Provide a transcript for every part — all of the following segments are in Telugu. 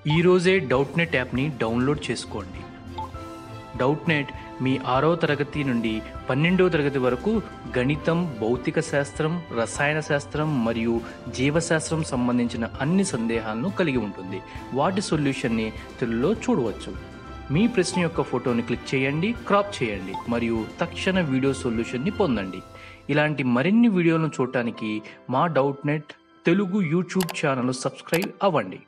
ఈరోజే డౌట్ నెట్ యాప్ని డౌన్లోడ్ చేసుకోండి డౌట్ నెట్ మీ ఆరో తరగతి నుండి పన్నెండో తరగతి వరకు గణితం భౌతిక శాస్త్రం రసాయన శాస్త్రం మరియు జీవశాస్త్రం సంబంధించిన అన్ని సందేహాలను కలిగి ఉంటుంది వాటి సొల్యూషన్ని తెలుగులో చూడవచ్చు మీ ప్రశ్న యొక్క ఫోటోని క్లిక్ చేయండి క్రాప్ చేయండి మరియు తక్షణ వీడియో సొల్యూషన్ని పొందండి ఇలాంటి మరిన్ని వీడియోలను చూడటానికి మా Doubtnut Telugu YouTube channel subscribe అవ్వండి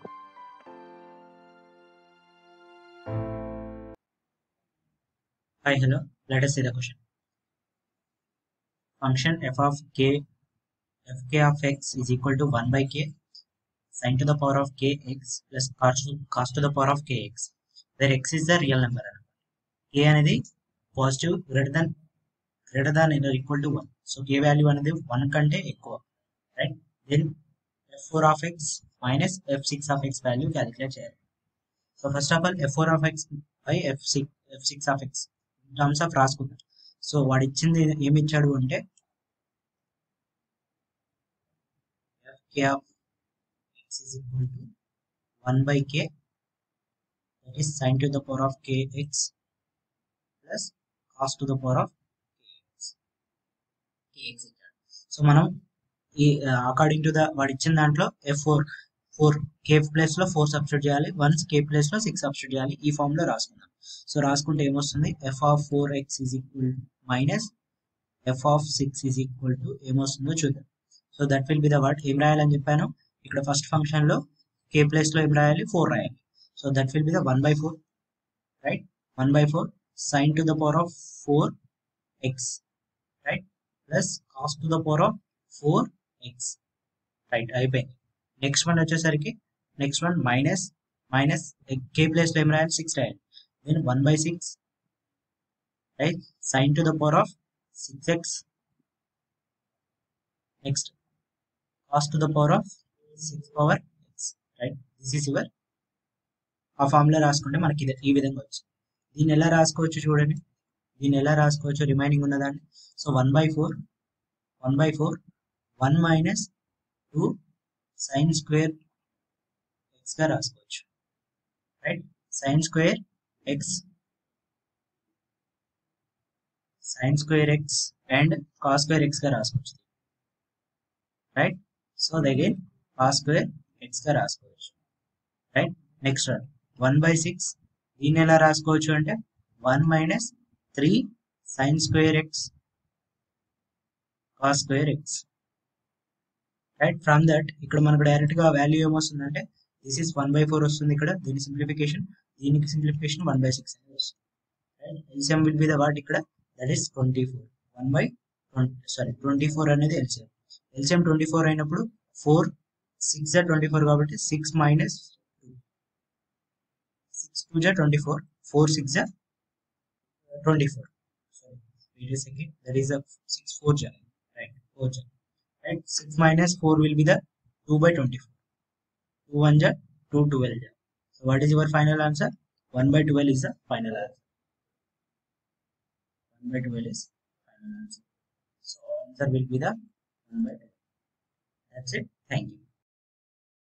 Hi, hello. Let us see the question. Function f of k, fk of x is equal to 1 by k sin to the power of kx plus cos to, cos to the power of kx, where x is the real number. k అనేది positive greater than greater than లేదా equal to one so K value అనేది వన్ కంటే ఎక్కువ right then F four of X minus F six of X value calculate చేయాలి so first of all F four of X by F six F six of X terms of రాసుకుంటాం సో వాడు ఇచ్చింది ఏమి ఇచ్చాడు అంటే K of X is equal to one by K that is sign to the power of K X plus cos to the power of KX ఇచ్చాడు సో మనం ఈ అకార్డింగ్ టు ద వాడు ఇచ్చిన దాంట్లో F four four K place లో ఫోర్ సబ్స్టిట్యూట్ చేయాలి వన్స్ కే ప్లేస్ లో సిక్స్ సబ్స్టిట్యూట్ చేయాలి ఈ ఫామ్ లో రాసుకుందాం సో రాసుకుంటే ఏమొస్తుంది F of four X is equal minus F of six is equal to ఏమొస్తుందో చూద్దాం so that will be the word ఏం రాయాలని చెప్పాను ఇక్కడ ఫస్ట్ ఫంక్షన్ లో కే ప్లేస్ లో ఏం రాయాలి ఫోర్ రాయాలి so that will be the one by four right one by four sine to the power of four x right plus cos to the power of four x right అయిపోయింది నెక్స్ట్ వన్ వచ్చేసరికి నెక్స్ట్ వన్ మైనస్ మైనస్ కే ప్లేస్ లో ఏం రాయాలి సిక్స్ రాయాలి then one by six right sine to the power of six x next cos to the power of six power x right this is your ఆ ఫార్ములా రాసుకుంటే మనకి ఇది ఈ విధంగా వచ్చింది దీన్ని ఎలా రాసుకోవచ్చు చూడండి దీన్ని ఎలా రాసుకోవచ్చు రిమైనింగ్ ఉన్నదాన్ని so one by four one by four one minus two sine square x గా రాసుకోవచ్చు right sine square x sine square x and cos square x గా రాసుకోవచ్చు right so again cos square x గా రాసుకోవచ్చు right next one by six దీన్ని ఎలా రాసుకోవచ్చు అంటే one minus three sine square x cos square x right from that ఇక్కడ మనకు డైరెక్ట్ గా వాల్యూ ఏమొస్తుందంటే this is one by four వస్తుంది ఇక్కడ దీని సింప్లిఫికేషన్ దీనికి సింప్లిఫికేషన్ వన్ బై సిక్స్ అనేది వస్తుంది right LCM will be the what ఇక్కడ that is twenty four one by sorry twenty four అనేది ఎల్సిఎం ఎల్సిఎం ట్వంటీ ఫోర్ అయినప్పుడు ఫోర్ సిక్స్ జా ట్వంటీ ఫోర్ కాబట్టి సిక్స్ మైనస్ సిక్స్ టూ జా ట్వంటీ ఫోర్ ఫోర్ సిక్స్ జా twenty four sorry second that is six four జా రైట్ ఫోర్ జా right 6 minus 4 will be the 2 by 24 2 1 ja 2 12 ja so what is your final answer 1 by 12 is the final answer 1 by 12 is final answer so answer will be the 1 by 12 that's it thank you